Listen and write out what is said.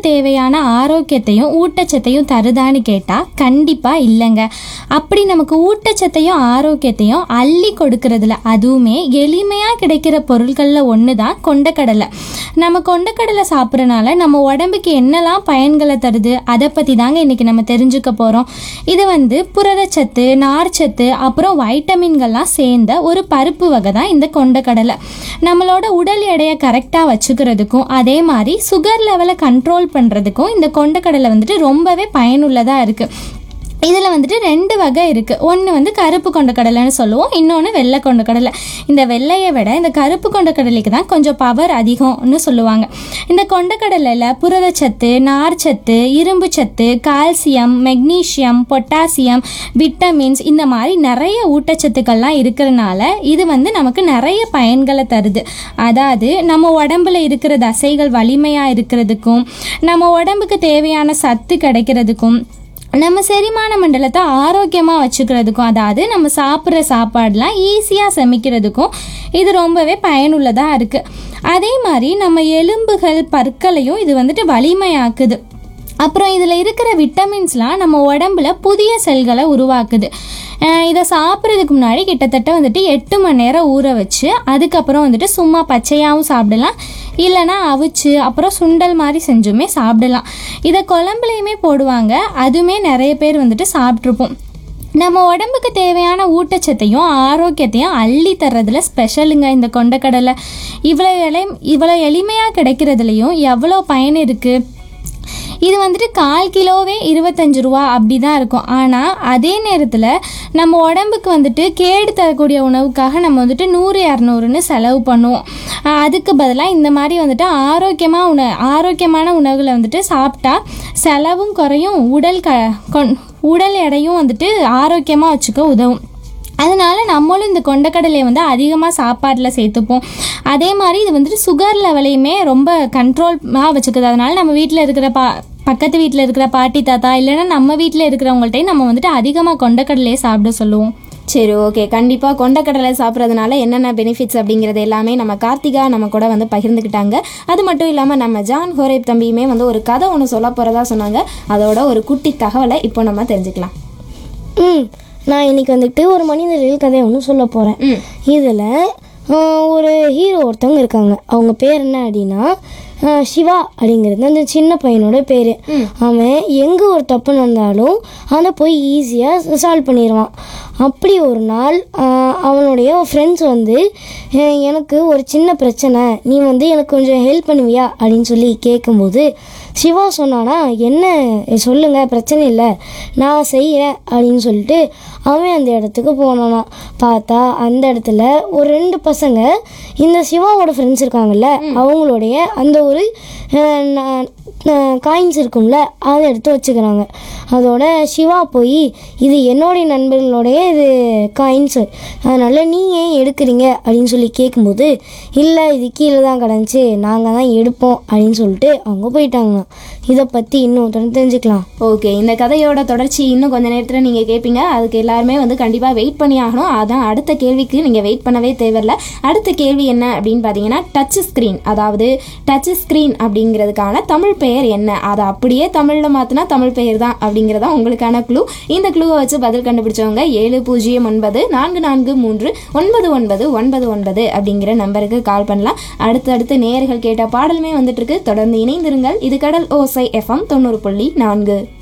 தேவையான ஆரோக்கியத்தையும் ஊட்டச்சத்தையும் தருதான்னு கேட்டால் கண்டிப்பாக இல்லைங்க அப்படி நமக்கு ஊட்டச்சத்தையும் ஆரோக்கியத்தையும் அள்ளி கொடுக்கறதுல அதுவுமே எளிமையாக கிடைக்கிற பொருட்களில் ஒன்று தான் கொண்டக்கடலை நம்ம கொண்டக்கடலை சாப்பிட்றனால நம்ம உடம்புக்கு என்னெல்லாம் பயன்களை தருது அதை பற்றி தாங்க இன்றைக்கி நம்ம தெரிஞ்சுக்க போகிறோம் இது வந்து புரதச்சத்து நார்ச்சத்து அப்புறம் வைட்டமின்கள்லாம் சேர்ந்த ஒரு பருப்பு வகை தான் இந்த கொண்டக்கடலை நம்மளோட உடல் எடையை கரெக்டாக வச்சுக்கிறதுக்கும் அதே மாதிரி சுகர் லெவலை கண்ட்ரோல் பண்ணுறதுக்கும் இந்த கொண்டக்கடலை வந்துட்டு ரொம்பவே பயனுள்ளதாக இருக்குது இதில் வந்துட்டு ரெண்டு வகை இருக்குது ஒன்று வந்து கருப்பு கொண்டக்கடலைன்னு சொல்லுவோம் இன்னொன்று வெள்ளை கொண்டக்கடலை இந்த வெள்ளையை விட இந்த கருப்பு கொண்டக்கடலைக்கு தான் கொஞ்சம் பவர் அதிகம்னு சொல்லுவாங்க இந்த கொண்டக்கடலையில் புரதச்சத்து நார்ச்சத்து இரும்பு சத்து கால்சியம் மெக்னீசியம் பொட்டாசியம் விட்டமின்ஸ் இந்த மாதிரி நிறைய ஊட்டச்சத்துக்கள்லாம் இருக்கிறனால இது வந்து நமக்கு நிறைய பயன்களை தருது அதாவது நம்ம உடம்புல இருக்கிற தசைகள் வலிமையாக இருக்கிறதுக்கும் நம்ம உடம்புக்கு தேவையான சத்து கிடைக்கிறதுக்கும் நம்ம செரிமான மண்டலத்தை ஆரோக்கியமாக வச்சுக்கிறதுக்கும் அதாவது நம்ம சாப்பிட்ற சாப்பாடெலாம் ஈஸியாக செமிக்கிறதுக்கும் இது ரொம்பவே பயனுள்ளதாக இருக்குது அதே மாதிரி நம்ம எலும்புகள் பற்களையும் இது வந்துட்டு வலிமையாக்குது அப்புறம் இதில் இருக்கிற விட்டமின்ஸ்லாம் நம்ம உடம்புல புதிய செல்களை உருவாக்குது அஹ் இதை சாப்பிட்றதுக்கு முன்னாடி கிட்டத்தட்ட வந்துட்டு எட்டு மணி நேரம் ஊற வச்சு அதுக்கப்புறம் வந்துட்டு சும்மா பச்சையாகவும் சாப்பிடலாம் இல்லைன்னா அவிச்சு அப்புறம் சுண்டல் மாதிரி செஞ்சுமே சாப்பிடலாம் இதை குழம்புலையுமே போடுவாங்க அதுவுமே நிறைய பேர் வந்துட்டு சாப்பிட்ருப்போம் நம்ம உடம்புக்கு தேவையான ஊட்டச்சத்தையும் ஆரோக்கியத்தையும் அள்ளி தர்றதுல ஸ்பெஷலுங்க இந்த கொண்டக்கடலை இவ்வளோ எளி இவ்வளோ எளிமையாக கிடைக்கிறதுலையும் எவ்வளோ பயன் இருக்குது இது வந்துட்டு கால் கிலோவே இருபத்தஞ்சு ரூபா அப்படி தான் இருக்கும் ஆனால் அதே நேரத்தில் நம்ம உடம்புக்கு வந்துட்டு கேடு தரக்கூடிய உணவுக்காக நம்ம வந்துட்டு நூறு இரநூறுன்னு செலவு பண்ணுவோம் ஆஹ் அதுக்கு பதிலாக இந்த மாதிரி வந்துட்டு ஆரோக்கியமாக உண ஆரோக்கியமான உணவுகளை வந்துட்டு சாப்பிட்டா செலவும் குறையும் உடல் க கொண் உடல் எடையும் வந்துட்டு ஆரோக்கியமாக வச்சுக்க உதவும் அதனால நம்மளும் இந்த கொண்டக்கடலையை வந்து அதிகமாக சாப்பாட்டில் சேர்த்துப்போம் அதே மாதிரி இது வந்துட்டு சுகர் லெவலையுமே ரொம்ப கண்ட்ரோலாக வச்சுக்குது அதனால நம்ம வீட்டில் இருக்கிற பா பக்கத்து வீட்டில் இருக்கிற பாட்டி தாத்தா இல்லைன்னா நம்ம வீட்டில் இருக்கிறவங்கள்ட்டையும் நம்ம வந்துட்டு அதிகமாக கொண்டக்கடலையே சாப்பிட சொல்லுவோம் சரி ஓகே கண்டிப்பாக கொண்டக்கடலை சாப்பிட்றதுனால என்னென்ன பெனிஃபிட்ஸ் அப்படிங்கிறது எல்லாமே நம்ம கார்த்திகா நம்ம கூட வந்து பகிர்ந்துக்கிட்டாங்க அது மட்டும் இல்லாமல் நம்ம ஜான் ஹோரேப் தம்பியுமே வந்து ஒரு கதை ஒன்று சொல்ல போகிறதா சொன்னாங்க அதோட ஒரு குட்டி தகவலை இப்போ நம்ம தெரிஞ்சுக்கலாம் ம் நான் இன்னைக்கு வந்துட்டு ஒரு மனிதர்கள் கதையை ஒன்று சொல்ல போகிறேன் ம் இதில் ஒரு ஹீரோ ஒருத்தவங்க இருக்காங்க அவங்க பேர் என்ன அப்படின்னா ஆஹ் சிவா அப்படிங்கிறது அந்த சின்ன பையனோட பேர் அவன் எங்கே ஒரு தப்பு நடந்தாலும் அதை போய் ஈஸியாக சால்வ் பண்ணிடுவான் அப்படி ஒரு நாள் ஆஹ் அவனுடைய ஃப்ரெண்ட்ஸ் வந்து "அஹ் எனக்கு ஒரு சின்ன பிரச்சனை நீ வந்து எனக்கு கொஞ்சம் ஹெல்ப் பண்ணுவியா அப்படின்னு சொல்லி கேட்கும்போது சிவா சொன்னானா என்ன சொல்லுங்க பிரச்சனை இல்லை நான் செய்கிறேன் அப்படின்னு சொல்லிட்டு அவன் அந்த இடத்துக்கு போனானா பார்த்தா அந்த இடத்துல ஒரு ரெண்டு பசங்க இந்த சிவாவோட ஃப்ரெண்ட்ஸ் இருக்காங்கல்ல அவங்களுடைய அந்த ஒரு காயின்ஸ் இருக்கும்ல அதை எடுத்து வச்சுக்கிறாங்க அதோட சிவா போய் இது என்னுடைய நண்பர்களுடைய இது காயின்ஸு அதனால் நீங்கள் ஏன் எடுக்கிறீங்க அப்படின்னு சொல்லி கேட்கும்போது இல்லை இது கீழே தான் கிடந்துச்சு நாங்கள் தான் எடுப்போம் அப்படின்னு சொல்லிட்டு அவங்க போயிட்டாங்களாம் இதை பற்றி இன்னும் தொடர்ந்து தெரிஞ்சுக்கலாம் ஓகே இந்த கதையோட தொடர்ச்சி இன்னும் கொஞ்ச நேரத்தில் நீங்கள் கேட்பீங்க அதுக்கு எல்லாருமே வந்து கண்டிப்பாக வெயிட் பண்ணி ஆகணும் அதான் அடுத்த கேள்விக்கு நீங்கள் வெயிட் பண்ணவே தேவையில்ல அடுத்த கேள்வி என்ன அப்படின்னு பார்த்தீங்கன்னா டச் ஸ்க்ரீன் அதாவது டச் ஸ்க்ரீன் அப்படிங்கிறதுக்கான தமிழ் பெயர் என்ன அதை அப்படியே தமிழில் மாற்றினா தமிழ் பெயர் தான் அப்படிங்கிறதா உங்களுக்கான க்ளூ இந்த க்ளூவை வச்சு பதில் கண்டுபிடிச்சவங்க ஏழு பூஜ்ஜியம் ஒன்பது நான்கு நான்கு மூன்று ஒன்பது ஒன்பது ஒன்பது ஒன்பது அப்படிங்கிற நம்பருக்கு கால் பண்ணலாம் அடுத்தடுத்து நேயர்கள் கேட்ட பாடலுமே வந்துட்டு இருக்கு தொடர்ந்து இணைந்திருங்கள் இது கடல் ஓசை எஃப்எம் தொண்ணூறு புள்ளி நான்கு